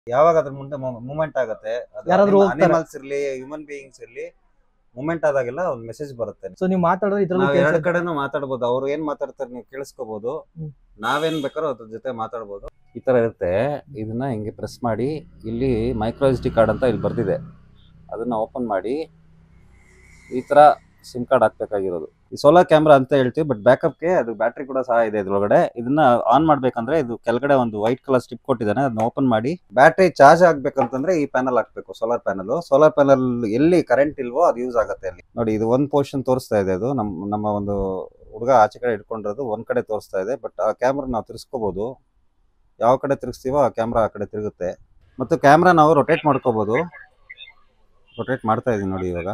ಯಾವಾಗ ಅದ್ರ ಮುಂದೆ ಮೂಮೆಂಟ್ ಆಗುತ್ತೆ ಯಾರಾದ್ರೂ ಹೋಗ್ತಾರೆ. ಅನಿಮಲ್ಸ್ ಇರ್ಲಿ ಹ್ಯೂಮನ್ ಬೀಯಿಂಗ್ಸ್ ಇರ್ಲಿ ಮೂಮೆಂಟ್ ಆದಾಗೆಲ್ಲ ಒಂದು ಮೆಸೇಜ್ ಬರುತ್ತೆ ಸೊ ನೀವು ಮಾತಾಡೋದು ಇದ್ರಲ್ಲೂ ನಾವ್ ಕೆಲ್ಸ ಎರಡ್ ಕಡೆನೂ ಮಾತಾಡ್ಬೋದು ಅವ್ರು ಏನ್ ಮಾತಾಡ್ತಾರೆ ನೀವು ಕೇಳಿಸ್ಕೋಬಹುದು ಹ್ಮ್. ನಾವೇನ್ ಬೇಕಾದ್ರೂ ಅದ್ರ ಜೊತೆ ಮಾತಾಡ್ಬೋದು ಈ ತರ ಇರುತ್ತೆ ಇದನ್ನ ಹಿಂಗೆ ಪ್ರೆಸ್ ಮಾಡಿ ಇಲ್ಲಿ ಮೈಕ್ರೋ ಎಸ್ ಡಿ ಕಾರ್ಡ್ ಅಂತ ಇಲ್ಲಿ ಬರ್ದಿದೆ ಅದನ್ನ ಓಪನ್ ಮಾಡಿ ಈ ತರ ಸಿಮ್ ಕಾರ್ಡ್ ಹಾಕ್ಬೇಕಾಗಿರೋದು ಈ ಸೋಲಾರ್ ಕ್ಯಾಮ್ರಾ ಅಂತ ಹೇಳ್ತೀವಿ ಬಟ್ ಬ್ಯಾಕಪ್ಗೆ ಅದು ಬ್ಯಾಟ್ರಿ ಕೂಡ ಸಹ ಇದೆ ಇದ್ರೊಳಗಡೆ ಇದನ್ನ ಆನ್ ಮಾಡ್ಬೇಕಂದ್ರೆ ಇದು ಕೆಳಗಡೆ ಒಂದು ವೈಟ್ ಕಲರ್ ಸ್ಟಿಪ್ ಕೊಟ್ಟಿದ್ದಾನೆ ಅದನ್ನ ಓಪನ್ ಮಾಡಿ ಬ್ಯಾಟ್ರಿ ಚಾರ್ಜ್ ಆಗ್ಬೇಕಂತಂದ್ರೆ ಈ ಪ್ಯಾನಲ್ ಹಾಕ್ಬೇಕು ಸೋಲಾರ್ ಪ್ಯಾನಲ್ ಸೋಲಾರ್ ಪ್ಯಾನಲ್ ಎಲ್ಲಿ ಕರೆಂಟ್ ಇಲ್ವೋ ಅದು ಯೂಸ್ ಆಗುತ್ತೆ ಅಲ್ಲಿ ನೋಡಿ ಇದು ಒಂದ್ ಪೋರ್ಷನ್ ತೋರಿಸ್ತಾ ಇದೆ ಅದು ನಮ್ ನಮ್ಮ ಒಂದು ಹುಡುಗ ಆಚೆ ಕಡೆ ಇಟ್ಕೊಂಡಿರೋದು ಒಂದ್ ಕಡೆ ತೋರಿಸ್ತಾ ಇದೆ ಬಟ್ ಆ ಕ್ಯಾಮ್ರಾ ನಾವು ತಿರ್ಸ್ಕೋಬಹುದು ಯಾವ ಕಡೆ ತಿರ್ಗಿಸ್ತೀವೋ ಆ ಕ್ಯಾಮ್ರಾ ಆ ಕಡೆ ತಿರುಗುತ್ತೆ ಮತ್ತು ಕ್ಯಾಮ್ರಾ ನಾವು ರೊಟೇಟ್ ಮಾಡ್ಕೋಬಹುದು ರೊಟೇಟ್ ಮಾಡ್ತಾ ಇದೀವಿ ನೋಡಿ ಇವಾಗ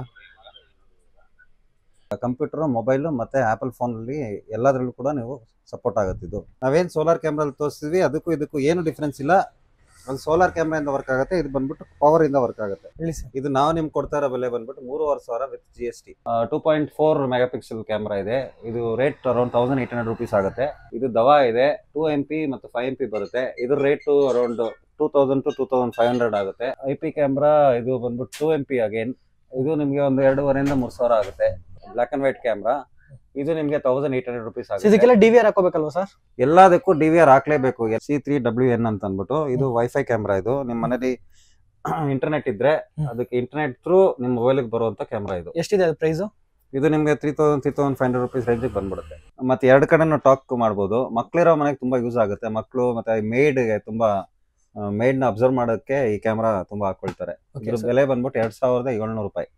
ಕಂಪ್ಯೂಟರ್ ಮೊಬೈಲ್ ಮತ್ತೆ ಆಪಲ್ ಫೋನ್ ಅಲ್ಲಿ ಎಲ್ಲದರಲ್ಲೂ ಕೂಡ ನೀವು ಸಪೋರ್ಟ್ ಆಗುತ್ತೆ ಇದು ನಾವೇನ್ ಸೋಲಾರ್ ಕ್ಯಾಮ್ರಾ ತೋರಿಸ್ತೀವಿ ಅದಕ್ಕೂ ಇದಕ್ಕೂ ಏನು ಡಿಫ್ರೆನ್ಸ್ ಇಲ್ಲ ಅದು ಸೋಲಾರ್ ಕ್ಯಾಮ್ರಾ ಇಂದ ವರ್ಕ್ ಆಗುತ್ತೆ ಇದು ಬಂದ್ಬಿಟ್ಟು ಪವರ್ ಇಂದ ವರ್ಕ್ ಆಗುತ್ತೆ ಹೇಳಿ ಸರ್ ಇದು ನಾವು ನಿಮ್ಗೆ ಕೊಡ್ತಾ ಇರೋ ಬೆಲೆ ಬಂದ್ಬಿಟ್ಟು ಮೂರುವರೆ ಸಾವಿರ with G S T two point four megapixel camera ಇದೆ ಇದು rate around thousand eight hundred rupees ಆಗುತ್ತೆ ಇದು ದವಾ ಇದೆ ಟೂ ಎಂ ಪಿ ಮತ್ತು ಫೈವ್ ಎಂ ಪಿ ಬರುತ್ತೆ ಇದ್ರ rate around two thousand to two thousand five hundred ಆಗುತ್ತೆ ಐ ಪಿ ಕ್ಯಾಮ್ರಾ ಇದು ಬಂದ್ಬಿಟ್ಟು ಟೂ ಎಂ ಪಿ ಅಗೇನ್ ಇದು ನಿಮಗೆ ಒಂದು ಎರಡೂವರೆಯಿಂದ ಮೂರು ಸಾವಿರ ಆಗುತ್ತೆ ಬ್ಲಾಕ್ ಅಂಡ್ ವೈಟ್ ಕ್ಯಾಮ್ರಾ ಇದು ನಿಮಗೆ ತೌಸಂಡ್ ಏಟ್ ಹಂಡ್ರೆಡ್ ರುಪೀಸ್ ಆಗುತ್ತೆ ಇದಕ್ಕೆಲ್ಲ ಡಿ ವಿ ಆರ್ ಹಾಕೋಬೇಕಲ್ವಾ ಸರ್ ಎಲ್ಲದಕ್ಕೂ ಡಿ ವಿ ಆರ್ ಹಾಕ್ಲೇಬೇಕು ಸಿ ತ್ರೀ ಡಬ್ಲ್ಯೂ ಎನ್ ಅಂತ ಅಂದ್ಬಿಟ್ಟು ಇದು ವೈಫೈ ಕ್ಯಾಮ್ರಾ ಇದು ನಿಮ್ಮ ಮನೇಲಿ ಇಂಟರ್ನೆಟ್ ಇದ್ರೆ ಹ್ಮ್. ಅದಕ್ಕೆ ಇಂಟರ್ನೆಟ್ ಥ್ರೂ ನಿಮ್ಮ ಮೊಬೈಲ್ಗೆ ಬರುವಂತ ಕ್ಯಾಮ್ರಾ ಇದು ಎಷ್ಟಿದೆ ಅದು ಪ್ರೈಸು ಇದು ನಿಮಗೆ three thousand three thousand five hundred rupees ರೇಂಜಿಗೆ ಬಂದ್ಬಿಡುತ್ತೆ ಮತ್ತೆ ಎರಡು ಕಡೆನೂ ಟಾಕ್ ಮಾಡ್ಬೋದು ಮಕ್ಳಿರೋ ಮನೆಗೆ ತುಂಬಾ ಯೂಸ್ ಆಗುತ್ತೆ ಮಕ್ಕಳು ಮತ್ತೆ ಮೇಡ್ಗೆ ತುಂಬಾ ಮೇಡ್ನ ಅಬ್ಸರ್ವ್ ಮಾಡೋಕ್ಕೆ ಈ ಕ್ಯಾಮ್ರಾ ತುಂಬಾ ಹಾಕೊಳ್ತಾರೆ Okay, ಇದ್ರ sir. ಬೆಲೆ ಬಂದ್ಬಿಟ್ಟು ಎರಡ್ ಸಾವಿರದ ಏಳ್ನೂರು ರೂಪಾಯಿ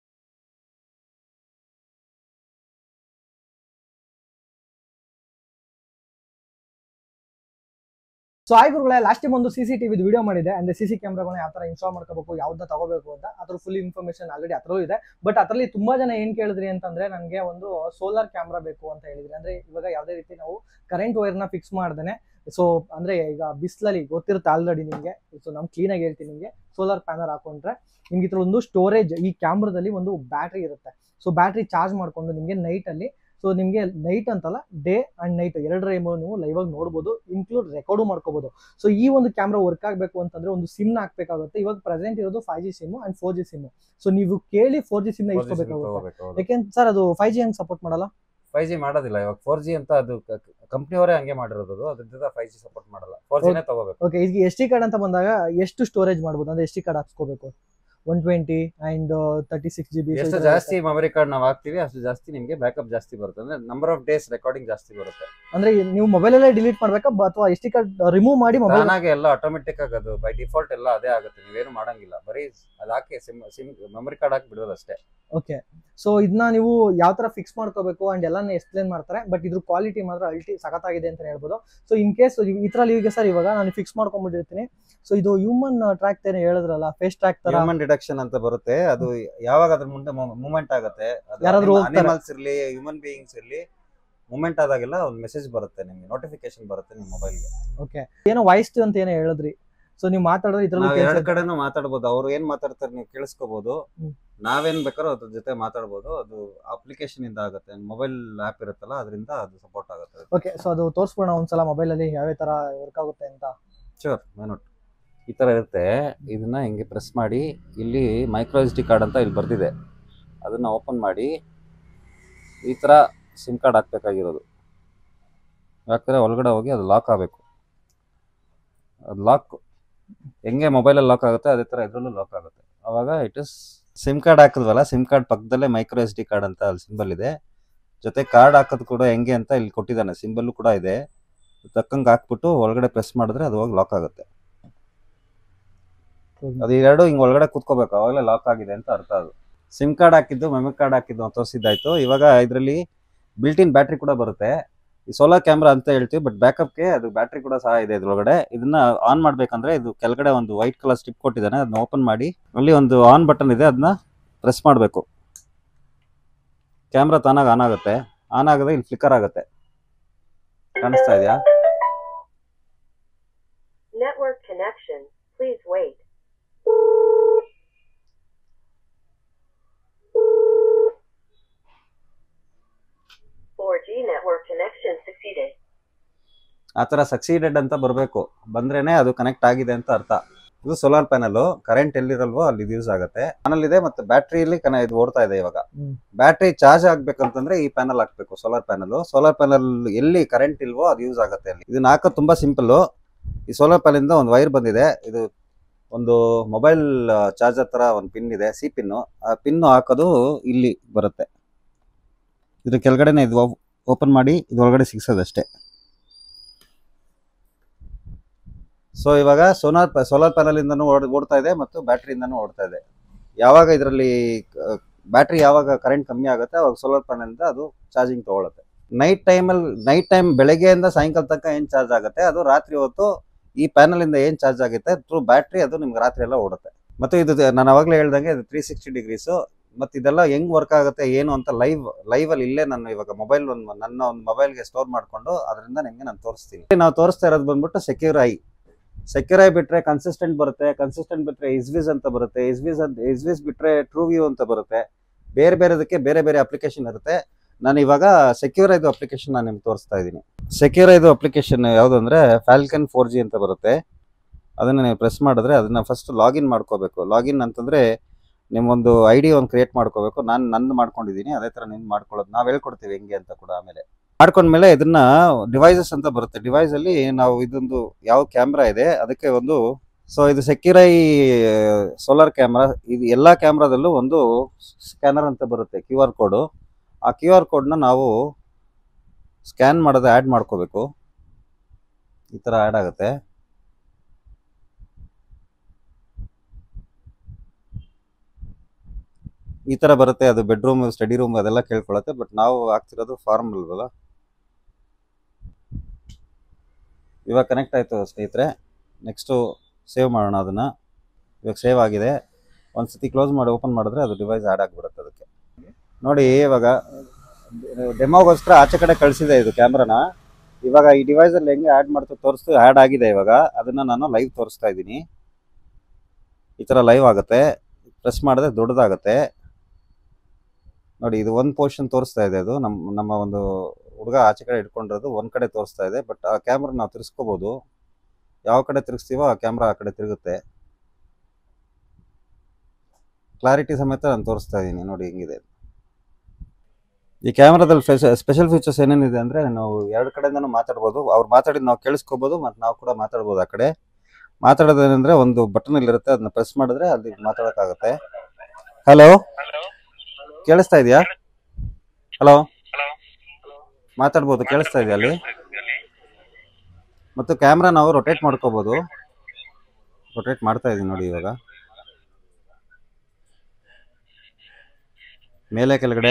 ಸೊ ಆಯ್ ಗುರುಗಳೇ ಲಾಸ್ಟ್ ಟೈಮ್ ಒಂದು ಸಿ ಸಿ ಟಿವಿ ವಿಡಿಯೋ ಮಾಡಿದೆ ಅಂದ್ರೆ ಸಿ ಸಿ ಕ್ಯಾಮ್ರಾಗಳನ್ನ ಯಾವ ತರ ಇನ್ಸ್ಟಾಲ್ ಮಾಡ್ಕೋಬೇಕು ಯಾವ್ದನ್ನ ತಗೋಬೇಕು ಅಂತ ಅದ್ರ ಫುಲ್ ಇನ್ಫಾರ್ಮೇಶನ್ ಆಲ್ರೆಡಿ ಅದ್ರಲ್ಲೂ ಇದೆ ಬಟ್ ಅದರಲ್ಲಿ ತುಂಬಾ ಜನ ಏನ್ ಕೇಳಿದ್ರಿ ಅಂತಂದ್ರೆ ನನಗೆ ಒಂದು ಸೋಲಾರ್ ಕ್ಯಾಮ್ರಾ ಬೇಕು ಅಂತ ಹೇಳಿದ್ರಿ ಅಂದ್ರೆ ಇವಾಗ ಯಾವ್ದೇ ರೀತಿ ನಾವು ಕರೆಂಟ್ ವೈರ್ನ ಫಿಕ್ಸ್ ಮಾಡ್ದೇನೆ ಸೊ ಅಂದ್ರೆ ಈಗ ಬಿಸ್ಲಲ್ಲಿ ಗೊತ್ತಿರುತ್ತೆ ಆಲ್ರೆಡಿ ನಿಮಗೆ ಸೊ ನಮ್ ಕ್ಲೀನ್ ಆಗಿ ಹೇಳ್ತೀನಿ ನಿಮಗೆ ಸೋಲಾರ್ ಪ್ಯಾನಲ್ ಹಾಕೊಂಡ್ರೆ ನಿಮ್ಗೆ ಇದ್ರ ಒಂದು ಸ್ಟೋರೇಜ್ ಈ ಕ್ಯಾಮ್ರಾದಲ್ಲಿ ಒಂದು ಬ್ಯಾಟ್ರಿ ಇರುತ್ತೆ ಸೊ ಬ್ಯಾಟ್ರಿ ಚಾರ್ಜ್ ಮಾಡ್ಕೊಂಡು ನಿಮಗೆ ನೈಟ್ ಅಲ್ಲಿ ಸೊ ನಿಮಗೆ ನೈಟ್ ಅಂತಲ್ಲ ಡೇ ಅಂಡ್ ನೈಟ್ ಎರಡರ ಎಮ್ ನೀವು ಲೈವ್ ಆಗಿ ನೋಡ್ಬೋದು ಇನ್ಕ್ಲೂಡ್ ರೆಕಾರ್ಡು ಮಾಡ್ಕೋಬಹುದು ಸೊ ಈ ಒಂದು ಕ್ಯಾಮ್ರಾ ವರ್ಕ್ ಆಗಬೇಕು ಅಂತಂದ್ರೆ ಒಂದು ಸಿಮ್ ಹಾಕ್ಬೇಕಾಗುತ್ತೆ ಇವಾಗ ಪ್ರೆಸೆಂಟ್ ಇರೋದು five G SIM and four G SIM so ನೀವು ಕೇಳಿ ಫೋರ್ ಜಿ ಸಿಮ್ ಇಸ್ಕೋಬೇಕಾಗುತ್ತೆ ಯಾಕೆಂದ್ರೆ ಸರ್ ಅದು ಫೈವ್ ಜಿ ಹಂಗೆ ಸಪೋರ್ಟ್ ಮಾಡಲ್ಲ ಫೈವ್ ಜಿ ಮಾಡೋದಿಲ್ಲ ಇವಾಗ ಫೋರ್ ಜಿ ಅಂತ ಅದು ಕಂಪ್ನಿಯವರೇ ಹಂಗೆ ಮಾಡಿರೋದು ಅದು. ಅದ್ರಿಂದ ಫೈವ್ ಜಿ ಸಪೋರ್ಟ್ ಮಾಡಲ್ಲ ಫೋರ್ ಜಿನೇ ತಗೋಬೇಕು ಓಕೆ ಈಗ ಎಸ್ ಟಿ ಕಾರ್ಡ್ ಅಂತ ಬಂದಾಗ ಎಷ್ಟು ಸ್ಟೋರೇಜ್ ಮಾಡ್ಬೋದು ಅಂದ್ರೆ ಎಸ್ ಟಿ ಕಾರ್ಡ್ ಹಾಕ್ಸ್ಕೋಬೇಕು one twenty and thirty six G B ಎಷ್ಟು ಜಾಸ್ತಿ ಮೆಮರಿ ಕಾರ್ಡ್ ನಾವು ಹಾಕ್ತಿವಿ ಅಷ್ಟು ಜಾಸ್ತಿ ನಿಮಗೆ ಬ್ಯಾಕಪ್ ಜಾಸ್ತಿ ಬರುತ್ತೆ ಅಂದ್ರೆ ನಂಬರ್ ಆಫ್ ಡೇಸ್ ರೆಕಾರ್ಡಿಂಗ್ ಜಾಸ್ತಿ ಬರುತ್ತೆ ಅಂದ್ರೆ ನೀವು ಮೊಬೈಲಲ್ಲೇ ಡಿಲೀಟ್ ಮಾಡ್ಬೇಕಾ ಅಥವಾ ಎಸ್ ಟಿ ಕಾರ್ಡ್ ರಿಮೂವ್ ಮಾಡಿ ಮೊಬೈಲ್ ತಾನಾಗೆ ಎಲ್ಲ ಆಟೋಮೆಟಿಕ್ ಆಗಿ ಅದು ಬೈ ಡಿಫಾಲ್ಟ್ ಎಲ್ಲ ಅದೇ ಆಗುತ್ತೆ ನೀವೇನು ಮಾಡಂಗಿಲ್ಲ ಬರೀ ಅದು ಹಾಕಿ ಸಿಮ್ ಸಿಮ್ ಮೆಮರಿ ಕಾರ್ಡ್ ಹಾಕಿ ಬಿಡೋದು ಅಷ್ಟೇ ಓಕೆ ಸೊ ಇದನ್ನ ನೀವು ಯಾವ ತರ ಫಿಕ್ಸ್ ಮಾಡ್ಕೋಬೇಕು ಅಂಡ್ ಎಲ್ಲಾನು ಎಕ್ಸ್ಪ್ಲೇನ್ ಮಾಡ್ತಾರೆ ಬಟ್ ಇದ್ರ ಕ್ವಾಲಿಟಿ ಮಾತ್ರ ಅಲ್ಟಿ ಸಖತ್ತಾಗಿದೆ ಅಂತ ಹೇಳ್ಬೋದು ಸೊ ಇನ್ ಕೇಸ್ ಇದ್ರಲ್ಲಿ ಈಗ ಸರ್ ಇವಾಗ ನಾನು ಫಿಕ್ಸ್ ಮಾಡ್ಕೊಂಡ್ಬಿಟ್ಟಿರ್ತೀನಿ ಸೊ ಇದು ಹ್ಯೂಮನ್ ಟ್ರ್ಯಾಕ್ ಏನು ಹೇಳಿದ್ರಲ್ಲ ಫೇಸ್ ಟ್ರ್ಯಾಕ್ ತರ ಹ್ಯೂಮನ್ ಡಿಡಕ್ಷನ್ ಅಂತ ಬರುತ್ತೆ ಅದು ಯಾವಾಗ ಅದ್ರ ಮುಂದೆ ಮೂಮೆಂಟ್ ಆಗುತ್ತೆ ಯಾರಾದ್ರೂ ಹೋಗ್ತಾರೆ. ಅನಿಮಲ್ಸ್ ಇರ್ಲಿ ಹ್ಯೂಮನ್ ಬೀಯಿಂಗ್ಸ್ ಇರ್ಲಿ ಮೂಮೆಂಟ್ ಆದಾಗೆಲ್ಲ ಒಂದು ಮೆಸೇಜ್ ಬರುತ್ತೆ ನಿಮ್ಗೆ ನೋಟಿಫಿಕೇಶನ್ ಬರುತ್ತೆ ನಿಮ್ಮ ಮೊಬೈಲ್ಗೆ ಓಕೆ ಏನೋ ವಾಯ್ಸ್ ಅಂತ ಏನೋ ಹೇಳಿದ್ರಿ ಸೊ ನೀವು ಮಾತಾಡೋದು ಇದ್ರಲ್ಲಿ ನಾವ್ ಎರಡ್ ಕಡೆನೂ ಮಾತಾಡ್ಬೋದು ಅವ್ರು ಏನ್ ಮಾತಾಡ್ತಾರೆ ನೀವು ಕೇಳಿಸ್ಕೋಬಹುದು ಹ್ಮ್. ನಾವೇನ್ ಬೇಕಾದ್ರೂ ಅದ್ರ ಜೊತೆ ಮಾತಾಡ್ಬೋದು ಅದು ಅಪ್ಲಿಕೇಶನ್ ಇಂದ ಆಗುತ್ತೆ ಮೊಬೈಲ್ ಆಪ್ ಇರುತ್ತಲ್ಲ ಅದರಿಂದ ಅದು ಸಪೋರ್ಟ್ ಆಗುತ್ತೆ ಓಕೆ ಸೊ ಅದು ತೋರಿಸ್ಬೋಣ ಒಂದ್ಸಲ ಮೊಬೈಲ್ ಅಲ್ಲಿ ಯಾವ ತರ ವರ್ಕ್ ಆಗುತ್ತೆ ಅಂತ ಶೂರ್ ನೋಟ್ ಈ ತರ ಇರುತ್ತೆ ಇದನ್ನ ಹಿಂಗೆ ಪ್ರೆಸ್ ಮಾಡಿ ಇಲ್ಲಿ ಮೈಕ್ರೋ ಎಸ್ ಡಿ ಕಾರ್ಡ್ ಅಂತ ಇಲ್ಲಿ ಬರ್ದಿದೆ ಅದನ್ನ ಓಪನ್ ಮಾಡಿ ಈ ತರ ಸಿಮ್ ಕಾರ್ಡ್ ಹಾಕ್ಬೇಕಾಗಿರೋದು ಯಾಕಂದ್ರೆ ಒಳಗಡೆ ಹೋಗಿ ಅದು ಲಾಕ್ ಆಗಬೇಕು ಅದು ಲಾಕ್ ಹೆಂಗೆ ಮೊಬೈಲಲ್ಲಿ ಲಾಕ್ ಆಗುತ್ತೆ ಅದೇ ತರ ಇದ್ರಲ್ಲೂ ಲಾಕ್ ಆಗುತ್ತೆ ಅವಾಗ ಇಟ್ ಇಸ್ ಸಿಮ್ ಕಾರ್ಡ್ ಹಾಕಿದ್ವಲ್ಲ ಸಿಮ್ ಕಾರ್ಡ್ ಪಕ್ಕದಲ್ಲೇ ಮೈಕ್ರೋ ಎಸ್ ಡಿ ಕಾರ್ಡ್ ಅಂತ ಅಲ್ಲಿ ಸಿಂಬಲ್ ಇದೆ ಜೊತೆ ಕಾರ್ಡ್ ಹಾಕೋದು ಕೂಡ ಹೆಂಗೆ ಅಂತ ಇಲ್ಲಿ ಕೊಟ್ಟಿದ್ದಾನೆ ಸಿಂಬಲ್ ಕೂಡ ಇದೆ ತಕ್ಕಂಗೆ ಹಾಕ್ಬಿಟ್ಟು ಒಳಗಡೆ ಪ್ರೆಸ್ ಮಾಡಿದ್ರೆ ಅದು ಹೋಗಿ ಲಾಕ್ ಆಗುತ್ತೆ ಅದು ಎರಡು ಹಿಂಗ್ ಒಳಗಡೆ ಕುತ್ಕೋಬೇಕು ಅವಾಗಲೇ ಲಾಕ್ ಆಗಿದೆ ಅಂತ ಅರ್ಥ ಅದು ಸಿಮ್ ಕಾರ್ಡ್ ಹಾಕಿದ್ದು ಮೆಮರಿ ಕಾರ್ಡ್ ಹಾಕಿದ್ದು ಅಂತ ತೋರಿಸಿದ್ದಾಯ್ತು ಇವಾಗ ಇದರಲ್ಲಿ ಬಿಲ್ಟ್ ಇನ್ ಬ್ಯಾಟ್ರಿ ಕೂಡ ಬರುತ್ತೆ ಈ ಸೋಲಾರ್ ಕ್ಯಾಮ್ರಾ ಅಂತ ಹೇಳ್ತೀವಿ ಬಟ್ ಬ್ಯಾಕಪ್ಗೆ ಅದು ಬ್ಯಾಟ್ರಿ ಕೂಡ ಸಹ ಇದೆ ಇದ್ರೊಳಗಡೆ ಇದನ್ನ ಆನ್ ಮಾಡ್ಬೇಕಂದ್ರೆ ಇದು ಕೆಳಗಡೆ ಒಂದು ವೈಟ್ ಕಲರ್ ಸ್ಟಿಪ್ ಕೊಟ್ಟಿದ್ದಾನೆ ಅದನ್ನ ಓಪನ್ ಮಾಡಿ ಅಲ್ಲಿ ಒಂದು ಆನ್ ಬಟನ್ ಇದೆ ಅದನ್ನ ಪ್ರೆಸ್ ಮಾಡಬೇಕು ಕ್ಯಾಮ್ರಾ ತಾನಾಗ ಆನ್ ಆಗುತ್ತೆ ಆನ್ ಆಗದೆ ಇಲ್ಲಿ ಫ್ಲಿಕ್ಕರ್ ಆಗುತ್ತೆ ಕಾಣಿಸ್ತಾ ಇದೆಯಾ Network connection. Please wait. Four G network connection succeeded. ಆ ಥರ ಸಕ್ಸೀಡೆಡ್ ಅಂತ ಬರಬೇಕು ಬಂದ್ರೇನೆ ಅದು ಕನೆಕ್ಟ್ ಆಗಿದೆ ಅಂತ ಅರ್ಥ ಇದು ಸೋಲಾರ್ ಪ್ಯಾನಲ್ ಕರೆಂಟ್ ಎಲ್ಲಿರಲ್ವೋ ಅಲ್ಲಿ ಇದು ಯೂಸ್ ಆಗುತ್ತೆ ಪ್ಯಾನಲ್ ಇದೆ ಮತ್ತೆ ಬ್ಯಾಟ್ರಿಯಲ್ಲಿ ಕನ ಇದು ಓಡ್ತಾ ಇದೆ ಇವಾಗ ಹ್ಮ್. ಬ್ಯಾಟ್ರಿ ಚಾರ್ಜ್ ಆಗ್ಬೇಕಂತಂದ್ರೆ ಈ ಪ್ಯಾನಲ್ ಹಾಕ್ಬೇಕು ಸೋಲಾರ್ ಪ್ಯಾನಲ್ ಸೋಲಾರ್ ಪ್ಯಾನಲ್ ಎಲ್ಲಿ ಕರೆಂಟ್ ಇಲ್ವೋ ಅದು ಯೂಸ್ ಆಗುತ್ತೆ ಅಲ್ಲಿ ಇದನ್ನ ಹಾಕೋದು ತುಂಬಾ ಸಿಂಪಲ್ ಈ ಸೋಲಾರ್ ಪ್ಯಾನಲ್ ಇಂದ ಒಂದು ವೈರ್ ಬಂದಿದೆ ಇದು ಒಂದು ಮೊಬೈಲ್ ಚಾರ್ಜರ್ ತರ ಒಂದು ಪಿನ್ ಇದೆ ಸಿ ಪಿನ್ನು ಆ ಪಿನ್ ಹಾಕೋದು ಇಲ್ಲಿ ಬರುತ್ತೆ ಇದ್ರ ಕೆಳಗಡೆನೆ ಇದು ಓಪನ್ ಮಾಡಿ ಇದ್ರೊಳಗಡೆ ಸಿಗ್ಸೋದಷ್ಟೇ ಸೊ ಇವಾಗ ಸೋನಾರ್ ಸೋಲಾರ್ ಪ್ಯಾನಲ್ ಇಂದನೂ ಓಡ್- ಓಡ್ತಾ ಇದೆ ಮತ್ತು ಬ್ಯಾಟ್ರಿಯಿಂದನೂ ಓಡ್ತಾ ಇದೆ ಯಾವಾಗ ಇದರಲ್ಲಿ ಬ್ಯಾಟ್ರಿ ಯಾವಾಗ ಕರೆಂಟ್ ಕಮ್ಮಿ ಆಗುತ್ತೆ ಅವಾಗ ಸೋಲಾರ್ ಪ್ಯಾನಲ್ ಇಂದ ಅದು ಚಾರ್ಜಿಂಗ್ ತಗೊಳುತ್ತೆ ನೈಟ್ ಟೈಮಲ್ಲಿ ನೈಟ್ ಟೈಮ್ ಬೆಳಗ್ಗೆಯಿಂದ ಸಾಯಂಕಾಲ ತನಕ ಏನು ಚಾರ್ಜ್ ಆಗುತ್ತೆ ಅದು ರಾತ್ರಿ ಹೊತ್ತು ಈ ಪ್ಯಾನಲ್ ಇಂದ ಏನು ಚಾರ್ಜ್ ಆಗುತ್ತೆ ಥ್ರೂ ಬ್ಯಾಟ್ರಿ ಅದು ನಿಮ್ಗೆ ರಾತ್ರಿ ಎಲ್ಲ ಓಡುತ್ತೆ ಮತ್ತೆ ಇದು ನಾನು ಅವಾಗಲೇ ಹೇಳ್ದಂಗೆ ಇದು ತ್ರೀ ಸಿಕ್ಸ್ಟಿ ಡಿಗ್ರೀಸು ಮತ್ತೆ ಇದೆಲ್ಲ ಹೆಂಗ್ ವರ್ಕ್ ಆಗುತ್ತೆ ಏನು ಅಂತ ಲೈವ್ ಲೈವ್ ಅಲ್ಲಿ ಇಲ್ಲೇ ನಾನು ಇವಾಗ ಮೊಬೈಲ್ ಒಂದು ನನ್ನ ಒಂದು ಮೊಬೈಲ್ಗೆ ಸ್ಟೋರ್ ಮಾಡ್ಕೊಂಡು ಅದರಿಂದ ನಿಮಗೆ ನಾನು ತೋರಿಸ್ತೀನಿ ನಾವು ತೋರಿಸ್ತಾ ಇರೋದು ಬಂದ್ಬಿಟ್ಟು ಸೆಕ್ಯೂರ್ ಐ ಸೆಕ್ಯೂರ್ ಐ ಬಿಟ್ರೆ ಕನ್ಸಿಸ್ಟೆಂಟ್ ಬರುತ್ತೆ ಕನ್ಸಿಸ್ಟೆಂಟ್ ಬಿಟ್ರೆ ಇಸ್ವಿಸ್ ಅಂತ ಬರುತ್ತೆ ಇಸ್ವಿಸ್ ಅಂತ ಇಸ್ವಿಸ್ ಬಿಟ್ರೆ ಟ್ರೂ ವ್ಯೂ ಅಂತ ಬರುತ್ತೆ ಬೇರೆ ಬೇರೆದಕ್ಕೆ ಬೇರೆ ಬೇರೆ ಅಪ್ಲಿಕೇಶನ್ ಇರುತ್ತೆ ನಾನು ಇವಾಗ ಸೆಕ್ಯೂರ್ ಐದು ಅಪ್ಲಿಕೇಶನ್ ನಾನು ನಿಮ್ಗೆ ತೋರಿಸ್ತಾ ಇದ್ದೀನಿ ಸೆಕ್ಯೂರ್ ಐದು ಅಪ್ಲಿಕೇಶನ್ ಯಾವುದು ಅಂದ್ರೆ ಫ್ಯಾಲ್ಕನ್ ಫೋರ್ ಜಿ ಅಂತ ಬರುತ್ತೆ ಅದನ್ನ ನೀವು ಪ್ರೆಸ್ ಮಾಡಿದ್ರೆ ಅದನ್ನ ಫಸ್ಟ್ ಲಾಗಿನ್ ಮಾಡ್ಕೋಬೇಕು ಲಾಗಿನ್ ಅಂತಂದ್ರೆ ನಿಮ್ಮೊಂದು ಐ ಡಿ ಒಂದು ಕ್ರಿಯೇಟ್ ಮಾಡ್ಕೋಬೇಕು ನಾನು ನಂದು ಮಾಡ್ಕೊಂಡಿದ್ದೀನಿ ಅದೇ ಥರ ನಿಮ್ದು ಮಾಡ್ಕೊಳ್ಳೋದು ನಾವು ಹೇಳ್ಕೊಡ್ತೀವಿ ಹೆಂಗೆ ಅಂತ ಕೂಡ ಆಮೇಲೆ ಮಾಡ್ಕೊಂಡ್ಮೇಲೆ ಇದನ್ನ ಡಿವೈಸಸ್ ಅಂತ ಬರುತ್ತೆ ಡಿವೈಸ್ ಅಲ್ಲಿ ನಾವು ಇದೊಂದು ಯಾವ ಕ್ಯಾಮ್ರಾ ಇದೆ ಅದಕ್ಕೆ ಒಂದು ಸೊ ಇದು ಸೆಕ್ಯೂರೈ ಸೋಲಾರ್ ಕ್ಯಾಮ್ರಾ ಇದು ಎಲ್ಲ ಕ್ಯಾಮ್ರಾದಲ್ಲೂ ಒಂದು ಸ್ಕ್ಯಾನರ್ ಅಂತ ಬರುತ್ತೆ ಕ್ಯೂ ಆರ್ ಕೋಡು ಆ ಕ್ಯೂ ಆರ್ ಕೋಡ್ನ ನಾವು ಸ್ಕ್ಯಾನ್ ಮಾಡೋದು ಆ್ಯಡ್ ಮಾಡ್ಕೋಬೇಕು ಈ ಥರ ಆ್ಯಡ್ ಆಗುತ್ತೆ ಈ ತರ ಬರುತ್ತೆ ಅದು ಬೆಡ್ರೂಮ್ ಸ್ಟಡಿ ರೂಮ್ ಅದೆಲ್ಲ ಕೇಳ್ಕೊಳತ್ತೆ ಬಟ್ ನಾವು ಆಗ್ತಿರೋದು ಫಾರ್ಮ್ ಅಲ್ವಲ್ಲ ಇವಾಗ ಕನೆಕ್ಟ್ ಆಯ್ತು ಸ್ನೇಹಿತರೆ ನೆಕ್ಸ್ಟು ಸೇವ್ ಮಾಡೋಣ ಅದನ್ನ ಇವಾಗ ಸೇವ್ ಆಗಿದೆ ಒಂದ್ಸತಿ ಕ್ಲೋಸ್ ಮಾಡಿ ಓಪನ್ ಮಾಡಿದ್ರೆ ಅದು ಡಿವೈಸ್ ಆ್ಯಡ್ ಆಗಿಬಿಡುತ್ತೆ ಅದಕ್ಕೆ ನೋಡಿ ಇವಾಗ ಡೆಮೋಗೋಸ್ಕರ ಆಚೆ ಕಡೆ ಕಳಿಸಿದೆ ಇದು ಕ್ಯಾಮ್ರಾನ ಇವಾಗ ಈ ಡಿವೈಸಲ್ಲಿ ಹೆಂಗೆ ಆ್ಯಡ್ ಮಾಡ್ತಾ ತೋರಿಸ್ತು ಆ್ಯಡ್ ಆಗಿದೆ ಇವಾಗ ಅದನ್ನ ನಾನು ಲೈವ್ ತೋರಿಸ್ತಾ ಇದ್ದೀನಿ ಈ ಥರ ಲೈವ್ ಆಗುತ್ತೆ ಪ್ರೆಸ್ ಮಾಡಿದ್ರೆ ದೊಡ್ಡದಾಗುತ್ತೆ ನೋಡಿ ಇದು ಒಂದು ಪೋರ್ಷನ್ ತೋರಿಸ್ತಾ ಇದೆ ಅದು ನಮ್ಮ ನಮ್ಮ ಒಂದು ಹುಡುಗ ಆಚೆ ಕಡೆ ಇಟ್ಕೊಂಡಿರೋದು ಒಂದು ಕಡೆ ತೋರಿಸ್ತಾ ಇದೆ ಬಟ್ ಆ ಕ್ಯಾಮ್ರಾ ನಾವು ತಿರ್ಸ್ಕೋಬೋದು ಯಾವ ಕಡೆ ತಿರುಗಿಸ್ತೀವೋ ಆ ಕ್ಯಾಮ್ರಾ ಆ ಕಡೆ ತಿರುಗುತ್ತೆ ಕ್ಲಾರಿಟಿ ಸಮೇತ ನಾನು ತೋರಿಸ್ತಾ ಇದ್ದೀನಿ ನೋಡಿ ಹೆಂಗಿದೆ ಈ ಕ್ಯಾಮ್ರಾದಲ್ಲಿ ಸ್ಪೆಷಲ್ ಫೀಚರ್ಸ್ ಏನೇನಿದೆ ಅಂದರೆ ನಾವು ಎರಡು ಕಡೆಯಿಂದನೂ ಮಾತಾಡ್ಬೋದು ಅವ್ರು ಮಾತಾಡಿದ್ ನಾವು ಕೇಳಿಸ್ಕೋಬೋದು ಮತ್ತು ನಾವು ಕೂಡ ಮಾತಾಡ್ಬೋದು ಆ ಕಡೆ ಮಾತಾಡೋದೇನೆಂದ್ರೆ ಒಂದು ಬಟನ್ ಇಲ್ಲಿರುತ್ತೆ ಅದನ್ನ ಪ್ರೆಸ್ ಮಾಡಿದ್ರೆ ಅಲ್ಲಿ ಮಾತಾಡೋಕ್ಕಾಗುತ್ತೆ ಹಲೋ ಕೇಳಿಸ್ತಾ ಇದೆಯಾ ಹಲೋ ಮಾತಾಡ್ಬೋದು ಕೇಳಿಸ್ತಾ ಇದೆಯಾ ಅಲ್ಲಿ ಮತ್ತು ಕ್ಯಾಮ್ರಾ ನಾವು ರೊಟೇಟ್ ಮಾಡ್ಕೋಬೋದು ರೊಟೇಟ್ ಮಾಡ್ತಾ ಇದೀನಿ ನೋಡಿ ಇವಾಗ ಮೇಲೆ ಕೆಳಗಡೆ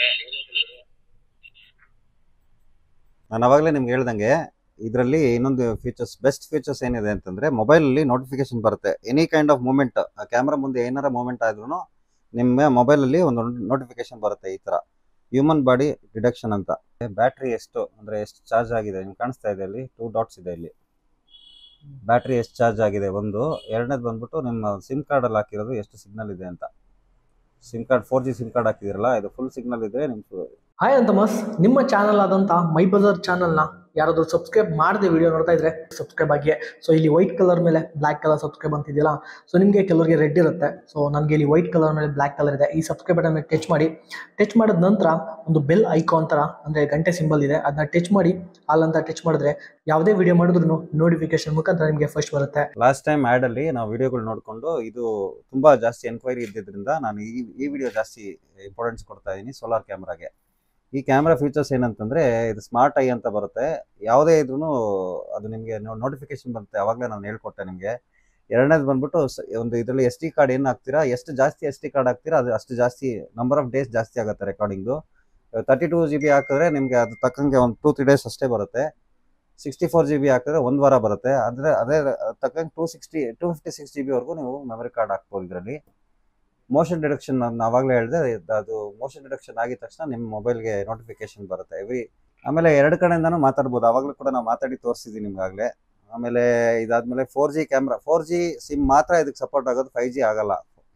ನಾನು ಅವಾಗಲೇ ನಿಮ್ಗೆ ಹೇಳ್ದಂಗೆ ಇದರಲ್ಲಿ ಇನ್ನೊಂದು ಫೀಚರ್ಸ್ ಬೆಸ್ಟ್ ಫೀಚರ್ಸ್ ಏನಿದೆ ಅಂತಂದ್ರೆ ಮೊಬೈಲಲ್ಲಿ ನೋಟಿಫಿಕೇಶನ್ ಬರುತ್ತೆ any kind of movement camera ಮುಂದೆ ಏನಾರ ಮೂಮೆಂಟ್ ಆದ್ರೂ ನಿಮ್ಮ ಮೊಬೈಲಲ್ಲಿ ಒಂದು ನೋಟಿಫಿಕೇಶನ್ ಬರುತ್ತೆ ಈ ಥರ ಹ್ಯೂಮನ್ ಬಾಡಿ ಡಿಡಕ್ಷನ್ ಅಂತ ಬ್ಯಾಟ್ರಿ ಎಷ್ಟು ಅಂದರೆ ಎಷ್ಟು ಚಾರ್ಜ್ ಆಗಿದೆ ನಿಮ್ಗೆ ಕಾಣಿಸ್ತಾ ಇದೆ ಅಲ್ಲಿ ಟೂ ಡಾಟ್ಸ್ ಇದೆ ಇಲ್ಲಿ ಬ್ಯಾಟ್ರಿ ಎಷ್ಟು ಚಾರ್ಜ್ ಆಗಿದೆ ಒಂದು ಎರಡನೇದು ಬಂದ್ಬಿಟ್ಟು ನಿಮ್ಮ ಸಿಮ್ ಕಾರ್ಡಲ್ಲಿ ಹಾಕಿರೋದು ಎಷ್ಟು ಸಿಗ್ನಲ್ ಇದೆ ಅಂತ SIM card four G SIM card ಹಾಕಿದಿರಲ್ಲ ಇದು ಫುಲ್ ಸಿಗ್ನಲ್ ಇದ್ರೆ ನಿಮ್ಗೆ ಹಾಯ್ ಅಂತಮಸ್ ನಿಮ್ಮ ಚಾನಲ್ ಆದಂಥ ಮೈ ಬಜಾರ್ ಚಾನಲ್ನ ಯಾರಾದರೂ ಸಬ್ಸ್ಕ್ರೈಬ್ ಮಾಡದೆ ವಿಡಿಯೋ ನೋಡ್ತಾ ಇದ್ರೆ ಸಬ್ಸ್ಕ್ರೈಬ್ ಆಗಿ ಸೊ ಇಲ್ಲಿ ವೈಟ್ ಕಲರ್ ಮೇಲೆ ಬ್ಲ್ಯಾಕ್ ಕಲರ್ ಸಬ್ಸ್ಕ್ರೈಬ್ ಅಂತಿದೆಯಲ್ಲ ಸೊ ನಿಮಗೆ ಕೆಲವರಿಗೆ ರೆಡ್ ಇರುತ್ತೆ ಸೊ ನನಗೆ ಇಲ್ಲಿ ವೈಟ್ ಕಲರ್ ಮೇಲೆ ಬ್ಲ್ಯಾಕ್ ಕಲರ್ ಇದೆ ಈ ಸಬ್ಸ್ಕ್ರೈಬ್ ಬಟನ್ ಟಚ್ ಮಾಡಿ ಟಚ್ ಮಾಡಿದ ನಂತರ ಒಂದು ಬೆಲ್ ಐಕಾನ್ ಥರ ಅಂದರೆ ಗಂಟೆ ಸಿಂಬಲ್ ಇದೆ ಅದನ್ನ ಟಚ್ ಮಾಡಿ ಆಲ್ ಅಂತ ಟಚ್ ಮಾಡಿದ್ರೆ ಯಾವುದೇ ವಿಡಿಯೋ ಮಾಡಿದ್ರು ನೋಟಿಫಿಕೇಶನ್ ಮುಖಾಂತರ ನಿಮಗೆ ಫಸ್ಟ್ ಬರುತ್ತೆ ಲಾಸ್ಟ್ ಟೈಮ್ ಆ್ಯಡ್ ಅಲ್ಲಿ ನಾವು ವಿಡಿಯೋಗಳು ನೋಡಿಕೊಂಡು ಇದು ತುಂಬಾ ಜಾಸ್ತಿ ಎನ್ಕ್ವೈರಿ ಇದ್ದಿದ್ರಿಂದ ನಾನು ಈ ಈ ವಿಡಿಯೋ ಜಾಸ್ತಿ ಇಂಪಾರ್ಟೆನ್ಸ್ ಕೊಡ್ತಾ ಇದ್ದೀನಿ ಸೋಲಾರ್ ಕ್ಯಾಮ್ರಾಗೆ ಈ ಕ್ಯಾಮ್ರಾ ಫೀಚರ್ಸ್ ಏನಂತಂದ್ರೆ ಇದು ಸ್ಮಾರ್ಟ್ ಐ ಅಂತ ಬರುತ್ತೆ ಯಾವುದೇ ಇದ್ರೂ ಅದು ನಿಮಗೆ ನೋಟಿಫಿಕೇಶನ್ ಬರುತ್ತೆ ಅವಾಗಲೇ ನಾನು ಹೇಳ್ಕೊಟ್ಟೆ ನಿಮಗೆ ಎರಡನೇದು ಬಂದ್ಬಿಟ್ಟು ಸ- ಒಂದು ಇದರಲ್ಲಿ ಎಸ್ ಟಿ ಕಾರ್ಡ್ ಏನು ಹಾಕ್ತೀರಾ ಎಷ್ಟು ಜಾಸ್ತಿ ಎಸ್ ಟಿ ಕಾರ್ಡ್ ಹಾಕ್ತೀರಾ ಅದು ಅಷ್ಟು ಜಾಸ್ತಿ ನಂಬರ್ ಆಫ್ ಡೇಸ್ ಜಾಸ್ತಿ ಆಗುತ್ತೆ recording thirty two G B ಹಾಕಿದ್ರೆ ನಿಮಗೆ ಅದು ತಕ್ಕಂಗೆ ಒಂದು ಟೂ ತ್ರೀ ಡೇಸ್ ಅಷ್ಟೇ ಬರುತ್ತೆ ಸಿಕ್ಸ್ಟಿ ಫೋರ್ ಜಿ ಬಿ ಹಾಕಿದ್ರೆ ಒಂದು ವಾರ ಬರುತ್ತೆ ಅಂದರೆ ಅದೇ ತಕ್ಕಂಗೆ two sixty two fifty six G ಬಿವರೆಗೂ ನೀವು ಮೆಮರಿ ಕಾರ್ಡ್ ಹಾಕ್ಬೋದು ಇದರಲ್ಲಿ ಮೋಷನ್ ಡಿಡಕ್ಷನ್ ನಾನು ಆವಾಗಲೇ ಹೇಳಿದೆ ಅದು ಮೋಷನ್ ಡಿಡಕ್ಷನ್ ಆಗಿದ ತಕ್ಷಣ ನಿಮ್ಮ ಮೊಬೈಲ್ಗೆ ನೋಟಿಫಿಕೇಶನ್ ಬರುತ್ತೆ ಎವ್ರಿ ಆಮೇಲೆ ಎರಡು ಕಡೆಯಿಂದನೂ ಮಾತಾಡ್ಬೋದು ಆವಾಗಲೂ ಕೂಡ ನಾವು ಮಾತಾಡಿ ತೋರಿಸಿದ್ದೀನಿ ನಿಮ್ಗಾಗಲೇ ಆಮೇಲೆ ಇದಾದ್ಮೇಲೆ four G camera four G SIM ಮಾತ್ರ ಇದಕ್ಕೆ ಸಪೋರ್ಟ್ ಆಗೋದು ಫೈವ್ ಜಿ ಆಗಲ್ಲ